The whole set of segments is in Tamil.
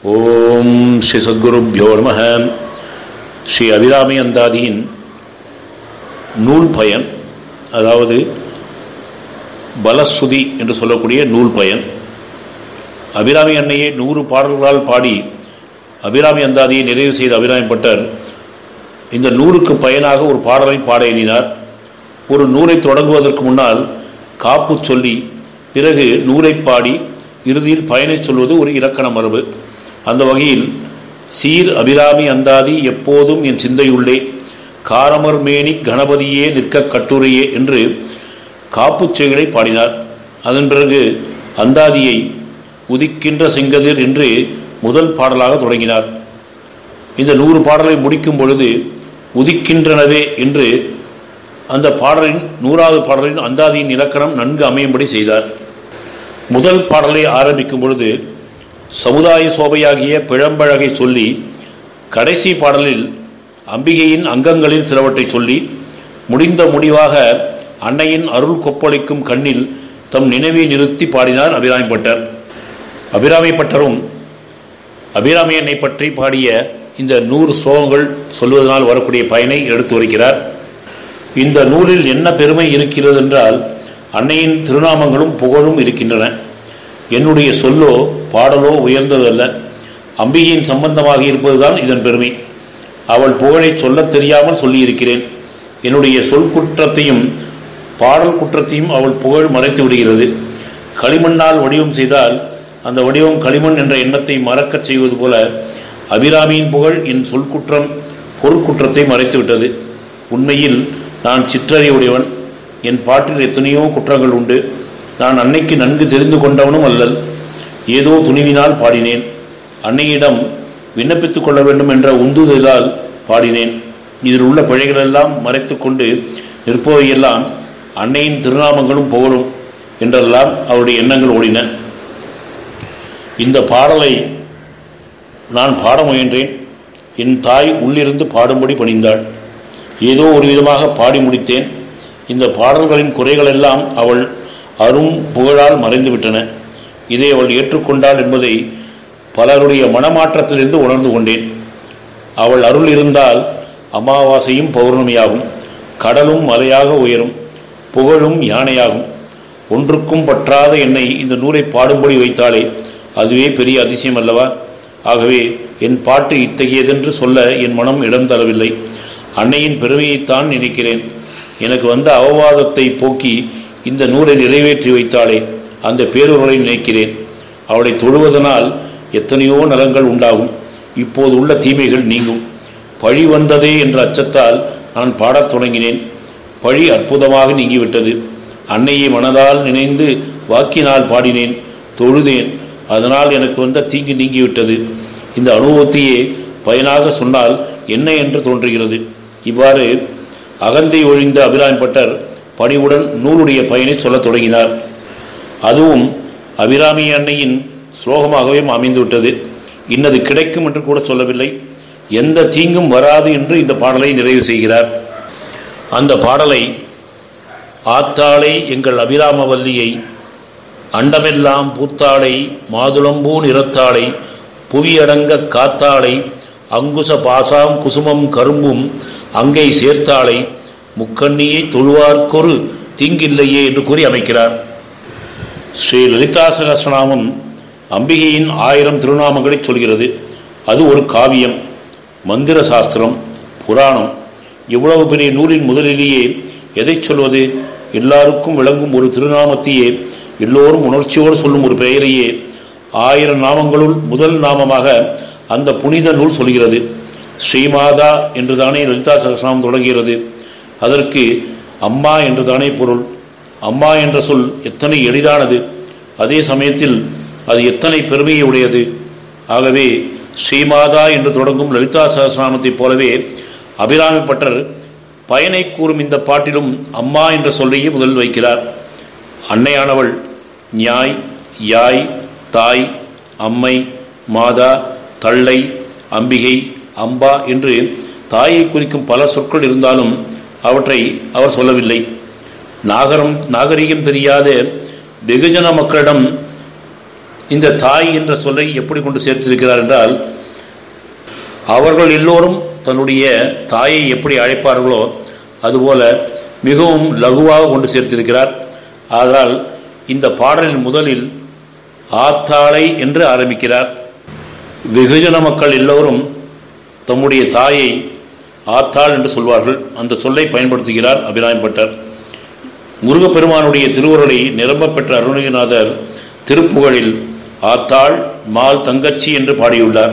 ஓம் ஸ்ரீ சத்குருப்யோ நம ஸ்ரீ அபிராமி அந்தாதியின் நூல் பயன் அதாவது பலஸ்ருதி என்று சொல்லக்கூடிய நூல் பயன் அபிராமி அன்னையை நூறு பாடல்களால் பாடி அபிராமி அந்தாதியை நிறைவு செய்த அபிராமி பட்டர் இந்த நூறுக்கு பயனாக ஒரு பாடலை பாட எண்ணினார் ஒரு நூலை தொடங்குவதற்கு முன்னால் காப்பு சொல்லி பிறகு நூலை பாடி இறுதியில் பயனை சொல்வது ஒரு இலக்கண மரபு அந்த வகையில் சீர் அபிராமி அந்தாதி எப்போதும் என் சிந்தையுள்ளே காரமர் மேனி கணபதியே நிற்க கட்டுரையே என்று காப்புச் செய்களை பாடினார் அதன் பிறகு அந்தாதியை உதிக்கின்ற செங்கதிர் என்று முதல் பாடலாக தொடங்கினார் இந்த நூறு பாடலை முடிக்கும் பொழுது உதிக்கின்றனவே என்று அந்த பாடலின் நூறாவது பாடலின் அந்தாதியின் இலக்கணம் நன்கு அமையும்படி செய்தார் முதல் பாடலை ஆரம்பிக்கும் பொழுது சமுதாய சோபையாகிய பிழம்பழகை சொல்லி கடைசி பாடலில் அம்பிகையின் அங்கங்களில் சிலவற்றை சொல்லி முடிந்த முடிவாக அன்னையின் அருள் கொப்பளிக்கும் கண்ணில் தம் நினைவை நிறுத்தி பாடினார் அபிராமி பட்டர் அபிராமி பட்டரும் அபிராமி அன்னை பற்றி பாடிய இந்த நூறு ஸ்லோகங்கள் சொல்வதனால் வரக்கூடிய பயனை எடுத்து வருகிறார் இந்த நூலில் என்ன பெருமை இருக்கிறது என்றால் அன்னையின் திருநாமங்களும் புகழும் இருக்கின்றன என்னுடைய சொல்லோ பாடலோ உயர்ந்ததல்ல அம்பிகையின் சம்பந்தமாக இருப்பதுதான் இதன் பெருமை அவள் புகழை சொல்லத் தெரியாமல் சொல்லியிருக்கிறேன் என்னுடைய சொல் குற்றத்தையும் பாடல் குற்றத்தையும் அவள் புகழ் மறைத்து விடுகிறது களிமண்ணால் வடிவம் செய்தால் அந்த வடிவம் களிமண் என்ற எண்ணத்தை மறக்கச் செய்வது போல அபிராமியின் புகழ் என் சொல் குற்றம் பொருட்குற்றத்தை மறைத்து விட்டது உண்மையில் நான் சிற்றறிவுடையவன் என் பாட்டில் எத்தனையோ குற்றங்கள் உண்டு நான் அன்னைக்கு நன்கு தெரிந்து கொண்டவனும் அல்லல் ஏதோ துணிவினால் பாடினேன் அன்னையிடம் விண்ணப்பித்துக் கொள்ள வேண்டும் என்ற உந்துதலால் பாடினேன் இதில் உள்ள பிழைகளெல்லாம் மறைத்து கொண்டு நிற்பவையெல்லாம் அன்னையின் திருநாமங்களும் புகழும் என்றெல்லாம் அவருடைய எண்ணங்கள் ஓடின இந்த பாடலை நான் பாட முயன்றேன் என் தாய் உள்ளிருந்து பாடும்படி பணிந்தாள் ஏதோ ஒரு விதமாக பாடி முடித்தேன் இந்த பாடல்களின் குறைகளெல்லாம் அவள் அரும் புகழால் மறைந்துவிட்டன இதை அவள் ஏற்றுக்கொண்டாள் என்பதை பலருடைய மனமாற்றத்திலிருந்து உணர்ந்து கொண்டேன் அவள் அருள் இருந்தால் அமாவாசையும் பௌர்ணமியாகும் கடலும் மலையாக உயரும் புகழும் யானையாகும் ஒன்றுக்கும் பற்றாத என்னை இந்த நூலை பாடும்படி வைத்தாலே அதுவே பெரிய அதிசயம் அல்லவா ஆகவே என் பாட்டு இத்தகையதென்று சொல்ல என் மனம் இடம் தரவில்லை அன்னையின் பெருமையைத்தான் நினைக்கிறேன் எனக்கு வந்த அவவாதத்தை போக்கி இந்த நூலை நிறைவேற்றி வைத்தாலே அந்த பேரொருளை நினைக்கிறேன் அவளை தொழுவதனால் எத்தனையோ நலங்கள் உண்டாகும் இப்போது உள்ள தீமைகள் நீங்கும் பழி வந்ததே என்ற அச்சத்தால் நான் பாடத் தொடங்கினேன் பழி அற்புதமாக நீங்கிவிட்டது அன்னையை மனதால் நினைந்து வாக்கினால் பாடினேன் தொழுதேன் அதனால் எனக்கு வந்த தீங்கு நீங்கிவிட்டது இந்த அனுபவத்தையே பயனாக சொன்னால் என்ன என்று தோன்றுகிறது இவ்வாறு அகந்தை ஒழிந்த அபிராமி பட்டர் பணிவுடன் நூலுடைய பயனை சொல்லத் தொடங்கினார் அதுவும் அபிராமி அன்னையின் ஸ்லோகமாகவே அமைந்துவிட்டது இன்னது கிடைக்கும் என்று கூட சொல்லவில்லை எந்த தீங்கும் வராது என்று இந்த பாடலை நிறைவு செய்கிறார் அந்த பாடலை ஆத்தாளை எங்கள் அபிராமவல்லியை அண்டமெல்லாம் பூத்தாளை மாதுளம்பூ நிறத்தாளை புவியடங்க காத்தாளை அங்குச பாசாம் குசுமம் கரும்பும் அங்கை சேர்த்தாளை முக்கண்ணியை தொழுவார்க்கொரு தீங்கில்லையே என்று கூறி அமைக்கிறார் ஸ்ரீ லலிதா சகஸ்ரநாமம் அம்பிகையின் ஆயிரம் திருநாமங்களை சொல்கிறது அது ஒரு காவியம் மந்திர சாஸ்திரம் புராணம் இவ்வளவு பெரிய நூலின் முதலிலேயே எதை சொல்வது எல்லாருக்கும் விளங்கும் ஒரு திருநாமத்தையே எல்லோரும் உணர்ச்சியோடு சொல்லும் ஒரு பெயரையே ஆயிரம் நாமங்களுள் முதல் நாமமாக அந்த புனித நூல் சொல்கிறது ஸ்ரீமாதா என்றுதானே லலிதா சகஸ்ரநாமம் தொடங்குகிறது அதற்கு அம்மா என்றுதானே பொருள் அம்மா என்ற சொல் எத்தனை எளிதானது அதே சமயத்தில் அது எத்தனை பெருமையை உடையது ஆகவே ஸ்ரீமாதா என்று தொடங்கும் லலிதா சகஸ்ரநாமத்தைப் போலவே அபிராமி பட்டர் பயனை கூறும் இந்த பாட்டிலும் அம்மா என்ற சொல்லையே முதல் வைக்கிறார் அன்னையானவள் ஞாய் யாய் தாய் அம்மை மாதா தள்ளை அம்பிகை அம்பா என்று தாயை குறிக்கும் பல சொற்கள் இருந்தாலும் அவற்றை அவர் சொல்லவில்லை நாகரம் நாகரிகம் தெரியாத வெகுஜன மக்களிடம் இந்த தாய் என்ற சொல்லை எப்படி கொண்டு சேர்த்திருக்கிறார் என்றால் அவர்கள் எல்லோரும் தன்னுடைய தாயை எப்படி அழைப்பார்களோ அதுபோல மிகவும் லகுவாக கொண்டு சேர்த்திருக்கிறார் ஆனால் இந்த பாடலின் முதலில் ஆத்தாளை என்று ஆரம்பிக்கிறார் வெகுஜன மக்கள் எல்லோரும் தம்முடைய தாயை ஆத்தாள் என்று சொல்வார்கள் அந்த சொல்லை பயன்படுத்துகிறார் அபிராயப்பட்டர் முருகப்பெருமானுடைய திருவுருளை நிரம்ப பெற்ற அருணகிரிநாதர் திருப்புகழில் ஆத்தாள் மால் தங்கச்சி என்று பாடியுள்ளார்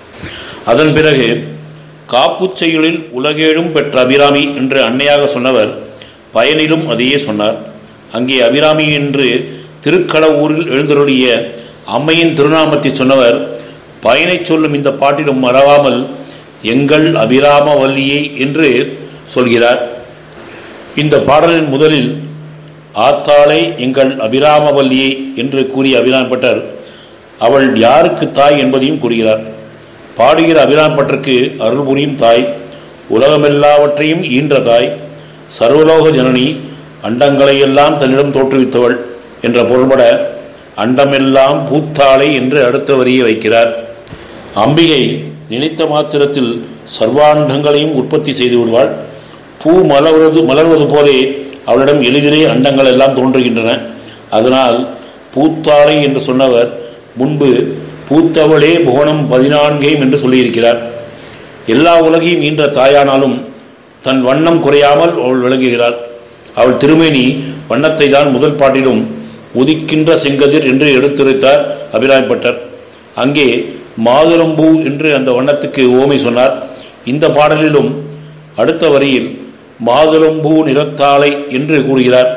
அதன் பிறகு காப்புச்செயலில் உலகேழும் பெற்ற அபிராமி என்று அன்னையாக சொன்னவர் பயனிலும் அதையே சொன்னார் அங்கே அபிராமி என்று திருக்கடவூரில் எழுந்தருளிய அம்மையின் திருநாமத்தை சொன்னவர் பயனை சொல்லும் இந்த பாட்டிலும் மறவாமல் எங்கள் அபிராம வல்லியை என்று சொல்கிறார் இந்த பாடலின் முதலில் ஆத்தாளை எங்கள் அபிராமவல்லியை என்று கூறிய அபிராம்பட்டர் அவள் யாருக்கு தாய் என்பதையும் கூறுகிறார் பாடுகிற அபிராம்பட்டருக்கு அருள் புரியும் தாய் உலகமெல்லாவற்றையும் ஈன்ற தாய் சர்வலோக ஜனனி அண்டங்களையெல்லாம் தன்னிடம் தோற்றுவித்தவள் என்ற பொருள்பட அண்டமெல்லாம் பூத்தாளை என்று அடுத்த வரியை வைக்கிறார் அம்பிகை நினைத்த மாத்திரத்தில் சர்வாண்டங்களையும் உற்பத்தி செய்து விடுவாள் பூ மலர்வது மலர்வது போலே அவளிடம் எளிதிலே அண்டங்கள் எல்லாம் தோன்றுகின்றன அதனால் பூத்தாளை என்று சொன்னவர் முன்பு பூத்தவளே புவனம் பதினான்கையும் என்று சொல்லியிருக்கிறார் எல்லா உலகையும் ஈன்ற தாயானாலும் தன் வண்ணம் குறையாமல் அவள் விளங்குகிறார் அவள் திருமேனி வண்ணத்தை தான் முதல் பாட்டிலும் உதிக்கின்ற செங்கதிர் என்று எடுத்துரைத்தார் அபிராயப்பட்டர் அங்கே மாதுளம்பூ என்று அந்த வண்ணத்துக்கு ஓமை சொன்னார் இந்த பாடலிலும் அடுத்த வரியில் மாதுளம்பூ நிறத்தாளை என்று கூறுகிறார்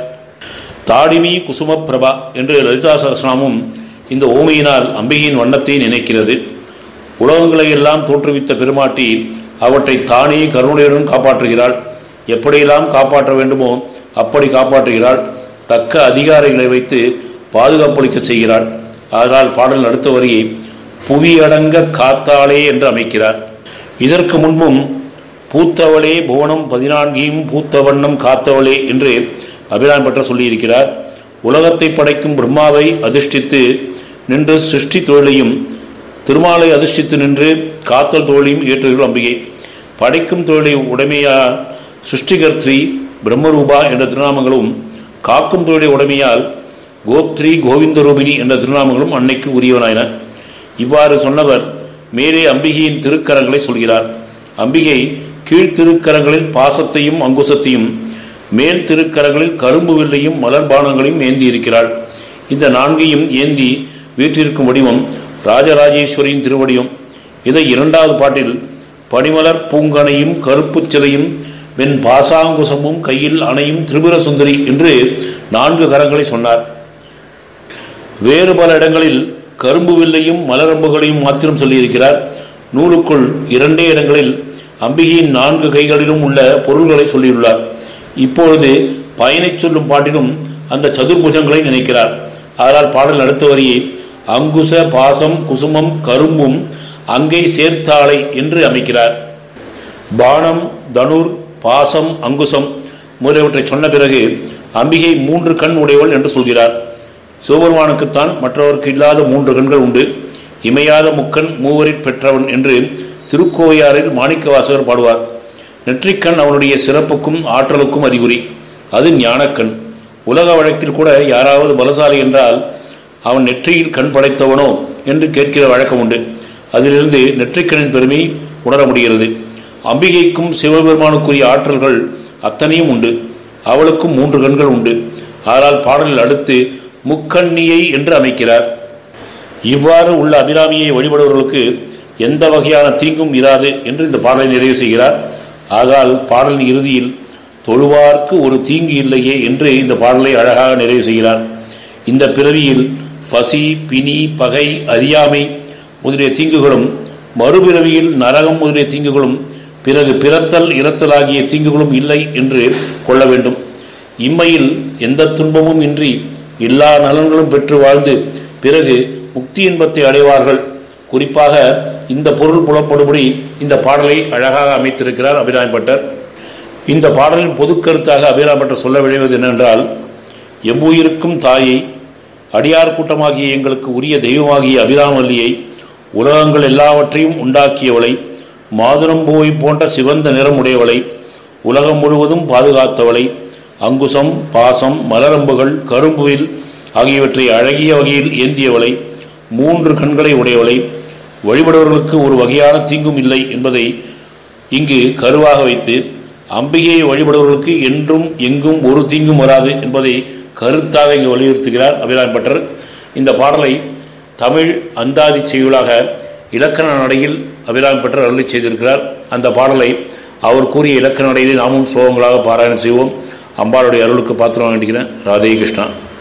தாடிமி குசும பிரபா என்று லலிதா சகஸ்நாமும் இந்த ஓமையினால் அம்பிகையின் வண்ணத்தை நினைக்கிறது உலகங்களை எல்லாம் தோற்றுவித்த பெருமாட்டி அவற்றை தானே கருணையுடன் காப்பாற்றுகிறாள் எப்படியெல்லாம் காப்பாற்ற வேண்டுமோ அப்படி காப்பாற்றுகிறாள் தக்க அதிகாரிகளை வைத்து பாதுகாப்பளிக்க செய்கிறாள் அதனால் பாடல் அடுத்த வரியை புவியடங்க காத்தாளே என்று அமைக்கிறார் இதற்கு முன்பும் பூத்தவளே புவனம் பதினான்கையும் பூத்த வண்ணம் காத்தவளே என்று அபிராம் பெற்ற சொல்லியிருக்கிறார் உலகத்தை படைக்கும் பிரம்மாவை அதிர்ஷ்டித்து நின்று சிருஷ்டி தொழிலையும் திருமாலை அதிர்ஷ்டித்து நின்று காத்தல் தொழிலையும் ஏற்றுகிறார் அம்பிகை படைக்கும் தொழிலை உடைமையா சிருஷ்டிகர்த்ரி பிரம்மரூபா என்ற திருநாமங்களும் காக்கும் தொழிலை உடைமையால் கோப்த்ரி கோவிந்த ரூபிணி என்ற திருநாமங்களும் அன்னைக்கு உரியவனாயின இவ்வாறு சொன்னவர் மேலே அம்பிகையின் திருக்கரங்களை சொல்கிறார் அம்பிகை கீழ்த்திருக்கரங்களில் பாசத்தையும் அங்குசத்தையும் மேல் திருக்கரங்களில் கரும்பு வில்லையும் மலர்பானங்களையும் ஏந்தி இருக்கிறாள் இந்த நான்கையும் ஏந்தி வீற்றிருக்கும் வடிவம் ராஜராஜேஸ்வரியின் திருவடிவம் இதை இரண்டாவது பாட்டில் பனிமலர் பூங்கனையும் கருப்புச் சிலையும் வெண் பாசாங்குசமும் கையில் அணையும் திரிபுர சுந்தரி என்று நான்கு கரங்களை சொன்னார் வேறு பல இடங்களில் கரும்பு வில்லையும் மலரம்புகளையும் மாத்திரம் சொல்லியிருக்கிறார் நூலுக்குள் இரண்டே இடங்களில் அம்பிகையின் நான்கு கைகளிலும் உள்ள பொருள்களை சொல்லியுள்ளார் இப்பொழுது பயனை சொல்லும் பாட்டிலும் அந்த சதுர்புஜங்களை நினைக்கிறார் ஆனால் பாடல் அடுத்த வரியை அங்குச பாசம் குசுமம் கரும்பும் அங்கை சேர்த்தாளை என்று அமைக்கிறார் பானம் தனுர் பாசம் அங்குசம் முதலியவற்றை சொன்ன பிறகு அம்பிகை மூன்று கண் உடையவள் என்று சொல்கிறார் சிவபெருமானுக்குத்தான் மற்றவருக்கு இல்லாத மூன்று கண்கள் உண்டு இமையாத முக்கண் மூவரில் பெற்றவன் என்று திருக்கோவையாரில் மாணிக்கவாசகர் பாடுவார் நெற்றிக்கண் அவனுடைய சிறப்புக்கும் ஆற்றலுக்கும் அறிகுறி அது ஞானக்கண் உலக வழக்கில் கூட யாராவது பலசாலி என்றால் அவன் நெற்றியில் கண் படைத்தவனோ என்று கேட்கிற வழக்கம் உண்டு அதிலிருந்து நெற்றிக்கண்ணின் பெருமை உணர முடிகிறது அம்பிகைக்கும் சிவபெருமானுக்குரிய ஆற்றல்கள் அத்தனையும் உண்டு அவளுக்கும் மூன்று கண்கள் உண்டு ஆனால் பாடலில் அடுத்து முக்கண்ணியை என்று அமைக்கிறார் இவ்வாறு உள்ள அபிராமியை வழிபடுபவர்களுக்கு எந்த வகையான தீங்கும் இராது என்று இந்த பாடலை நிறைவு செய்கிறார் ஆகால் பாடலின் இறுதியில் தொழுவார்க்கு ஒரு தீங்கு இல்லையே என்று இந்த பாடலை அழகாக நிறைவு செய்கிறார் இந்த பிறவியில் பசி பிணி பகை அறியாமை முதலிய தீங்குகளும் மறுபிறவியில் நரகம் முதலிய தீங்குகளும் பிறகு பிறத்தல் இறத்தலாகிய தீங்குகளும் இல்லை என்று கொள்ள வேண்டும் இம்மையில் எந்த துன்பமும் இன்றி எல்லா நலன்களும் பெற்று வாழ்ந்து பிறகு முக்தி இன்பத்தை அடைவார்கள் குறிப்பாக இந்த பொருள் புலப்படும்படி இந்த பாடலை அழகாக அமைத்திருக்கிறார் அபிராம்பட்டர் இந்த பாடலின் பொது கருத்தாக அபிராம்பட்டர் சொல்ல விழைவது என்னென்றால் எவ்வுயிருக்கும் தாயை அடியார் கூட்டமாகிய எங்களுக்கு உரிய தெய்வமாகிய அபிராமல்லியை உலகங்கள் எல்லாவற்றையும் உண்டாக்கியவளை மாதுளம்போய் போன்ற சிவந்த நிறமுடையவளை உலகம் முழுவதும் பாதுகாத்தவளை அங்குசம் பாசம் மலரம்புகள் கரும்புவில் ஆகியவற்றை அழகிய வகையில் ஏந்தியவளை மூன்று கண்களை உடையவளை வழிபடுவர்களுக்கு ஒரு வகையான தீங்கும் இல்லை என்பதை இங்கு கருவாக வைத்து அம்பிகையை வழிபடுவர்களுக்கு என்றும் எங்கும் ஒரு தீங்கும் வராது என்பதை கருத்தாக இங்கு வலியுறுத்துகிறார் அபிராமி பட்டர் இந்த பாடலை தமிழ் அந்தாதி செய்யுளாக இலக்கண நடையில் அபிராமி பட்டர் அருளி செய்திருக்கிறார் அந்த பாடலை அவர் கூறிய இலக்கண நடையிலே நாமும் சோகங்களாக பாராயணம் செய்வோம் அம்பாளுடைய அருளுக்கு பாத்திரம் வேண்டுகிறேன் ராதே கிருஷ்ணா